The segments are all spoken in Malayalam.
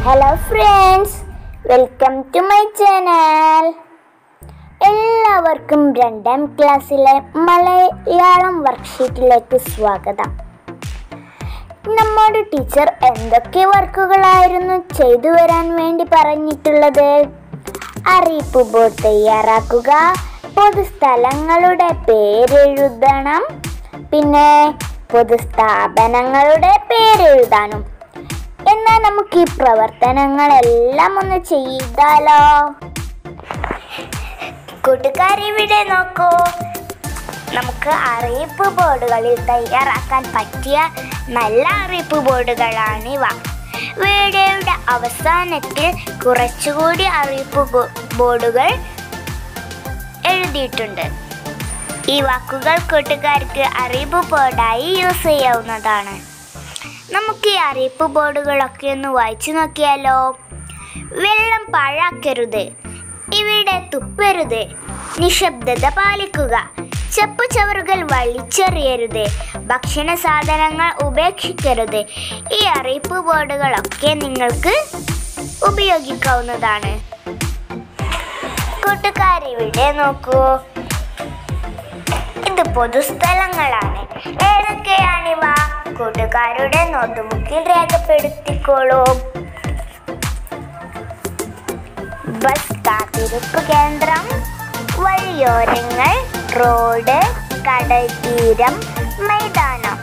hello friends welcome to my channel എല്ലാവർക്കും രണ്ടാം ക്ലാസ്സിലെ മലയാളം വർക്ക്ഷീറ്റിലേക്ക് സ്വാഗതം നമ്മുടെ ടീച്ചർ എന്തൊക്കെ വർക്കുകളായിരുന്നു ചെയ്തു വരാൻ വേണ്ടി പറഞ്ഞിട്ടുള്ളത് അറിയിപ്പ് ബോർഡ് തയ്യാറാക്കുക പൊതുസ്ഥലങ്ങളുടെ പേരെഴുതണം പിന്നെ പൊതുസ്ഥാപനങ്ങളുടെ പേരെഴുതാനും എന്നാൽ നമുക്ക് ഈ പ്രവർത്തനങ്ങളെല്ലാം ഒന്ന് ചെയ്താലോ കൂട്ടുകാരിവിടെ നോക്കൂ നമുക്ക് അറിയിപ്പ് ബോർഡുകളിൽ തയ്യാറാക്കാൻ പറ്റിയ നല്ല അറിയിപ്പ് ബോർഡുകളാണിവ വീഡിയോയുടെ അവസാനത്തിൽ കുറച്ചുകൂടി അറിയിപ്പ് ബോ- ബോർഡുകൾ എഴുതിയിട്ടുണ്ട് ഈ വാക്കുകൾ കൂട്ടുകാർക്ക് അറിയിപ്പ് ബോർഡായി യൂസ് ചെയ്യാവുന്നതാണ് നമുക്ക് ഈ അറിയിപ്പ് ബോർഡുകളൊക്കെ ഒന്ന് വായിച്ചു നോക്കിയാലോ വെള്ളം പാഴാക്കരുത് ഇവിടെ തുപ്പരുത് നിശബ്ദത പാലിക്കുക ചെപ്പുചവറുകൾ വലിച്ചെറിയരുത് ഭക്ഷണ സാധനങ്ങൾ ഉപേക്ഷിക്കരുത് ഈ അറിയിപ്പ് ബോർഡുകളൊക്കെ നിങ്ങൾക്ക് ഉപയോഗിക്കാവുന്നതാണ് കൂട്ടുകാരിവിടെ നോക്കൂ ഇത് പൊതുസ്ഥലങ്ങളാണ് ഏതൊക്കെയാണിവ കൂട്ടുകാരുടെ നോട്ട്ബുക്കിൽ രേഖപ്പെടുത്തിക്കോളൂ ബസ് കാത്തിരിപ്പ് കേന്ദ്രം വഴിയോരങ്ങൾ റോഡ് കടൽ തീരം മൈതാനം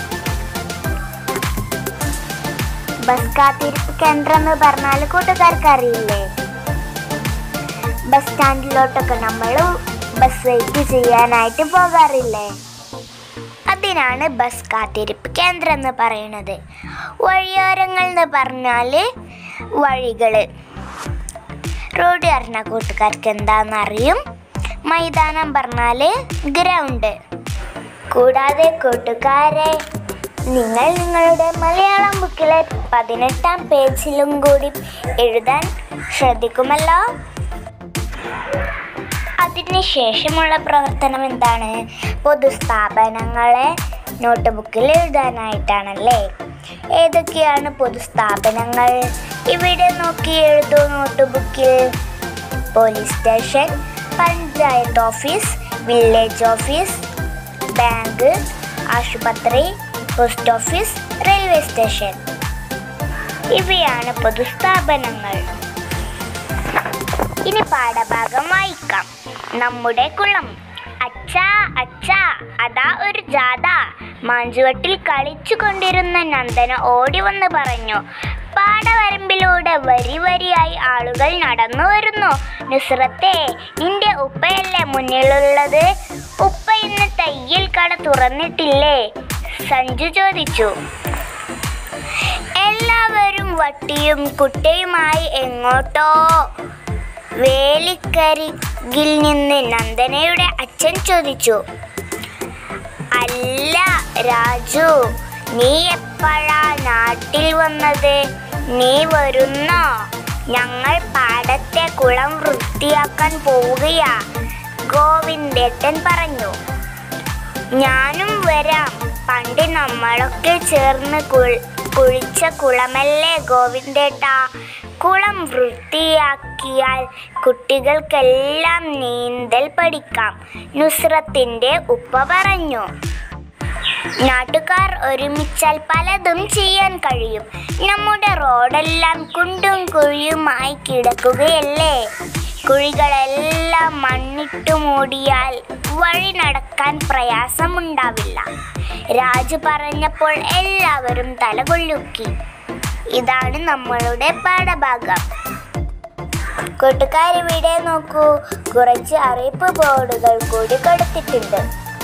ബസ് കാത്തിരിപ്പ് കേന്ദ്രം എന്ന് പറഞ്ഞാൽ കൂട്ടുകാർക്ക് അറിയില്ലേ ബസ് സ്റ്റാൻഡിലോട്ടൊക്കെ നമ്മൾ ബസ് വെയിറ്റ് ചെയ്യാനായിട്ട് പോകാറില്ലേ അതിനാണ് ബസ് കാത്തിരിപ്പ് കേന്ദ്രം എന്ന് പറയുന്നത് വഴിയോരങ്ങൾ എന്ന് പറഞ്ഞാൽ വഴികൾ റോഡ് അറിഞ്ഞ കൂട്ടുകാർക്ക് എന്താണെന്ന് അറിയും മൈതാനം പറഞ്ഞാൽ ഗ്രൗണ്ട് കൂടാതെ കൂട്ടുകാരെ നിങ്ങൾ നിങ്ങളുടെ മലയാളം ബുക്കിലെ പതിനെട്ടാം പേജിലും കൂടി എഴുതാൻ ശ്രദ്ധിക്കുമല്ലോ അതിന് ശേഷമുള്ള പ്രവർത്തനം എന്താണ് പൊതുസ്ഥാപനങ്ങളെ നോട്ട് ബുക്കിൽ എഴുതാനായിട്ടാണല്ലേ ഏതൊക്കെയാണ് പൊതുസ്ഥാപനങ്ങൾ ഇവിടെ നോക്കി എഴുതൂ നോട്ട് ബുക്കിൽ police station panchayat office village office bank ആശുപത്രി പോസ്റ്റ് ഓഫീസ് റെയിൽവേ സ്റ്റേഷൻ ഇവയാണ് പൊതുസ്ഥാപനങ്ങൾ ഇനി പാഠഭാഗം വായിക്കാം നമ്മുടെ കുളം അച്ഛാ അച്ഛാ അതാ ഒരു ജാഥ മാഞ്ചുവട്ടിൽ കളിച്ചു കൊണ്ടിരുന്ന നന്ദന ഓടി വന്ന് പറഞ്ഞു പാടവരമ്പിലൂടെ വരി വരിയായി ആളുകൾ നടന്നു വരുന്നു നുസ്രത്തെ നിന്റെ ഉപ്പയല്ലേ മുന്നിലുള്ളത് ഉപ്പ ഇന്ന് തയ്യൽ കട തുറന്നിട്ടില്ലേ സഞ്ജു ചോദിച്ചു എല്ലാവരും വട്ടിയും കുട്ടയുമായി എങ്ങോട്ടോ വേലിക്കരികിൽ നിന്ന് നന്ദനയുടെ അച്ഛൻ ചോദിച്ചു അല്ല രാജു നീ എപ്പോഴാ നാട്ടിൽ വന്നത് നീ വരുന്നോ ഞങ്ങൾ പാടത്തെ കുളം വൃത്തിയാക്കാൻ പോവുകയാ ഗോവിന്ദേട്ടൻ പറഞ്ഞു ഞാനും വരാം പണ്ട് നമ്മളൊക്കെ ചേർന്ന് കുൾ- കുളിച്ച കുളമല്ലേ ഗോവിന്ദേട്ടാ കുളം വൃത്തിയാക്കിയാൽ കുട്ടികൾക്കെല്ലാം നീന്തൽ പഠിക്കാം നുസ്രത്തിന്റെ ഉപ്പ പറഞ്ഞു നാട്ടുകാർ ഒരുമിച്ചാൽ പലതും ചെയ്യാൻ കഴിയും നമ്മുടെ റോഡെല്ലാം കുണ്ടും കുഴിയുമായി കിടക്കുകയല്ലേ കുഴികളെല്ലാം മണ്ണിട്ടു മൂടിയാൽ വഴി നടക്കാൻ പ്രയാസമുണ്ടാവില്ല രാജു പറഞ്ഞപ്പോൾ എല്ലാവരും തലകൊള്ളുക്കി ഇതാണ് നമ്മളുടെ പാഠഭാഗം കൂട്ടുകാരിവിടെ നോക്കൂ കുറച്ച് അറിയിപ്പ് ബോർഡുകൾ കൂടി കൊടുത്തിട്ടുണ്ട്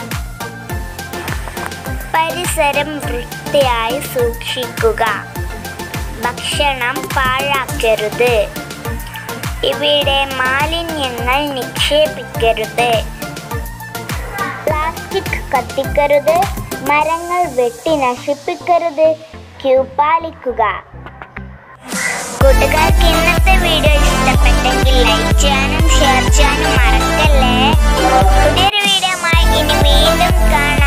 പരിസരം വൃത്തിയായി സൂക്ഷിക്കുക ഭക്ഷണം പാഴാക്കരുത് ഇവിടെ മാലിന്യങ്ങൾ നിക്ഷേപിക്കരുത് പ്ലാസ്റ്റിക് കത്തിക്കരുത് മരങ്ങൾ വെട്ടി നശിപ്പിക്കരുത് ക്യൂ പാലിക്കുക കൂട്ടുകാർക്ക് ഇന്നത്തെ വീഡിയോ ഇഷ്ടപ്പെട്ടെങ്കിൽ ലൈക്ക് ചെയ്യാനും ഷെയർ ചെയ്യാനും മറക്കല്ലേ പുതിയൊരു വീഡിയോ ഇനി വീണ്ടും കാണാം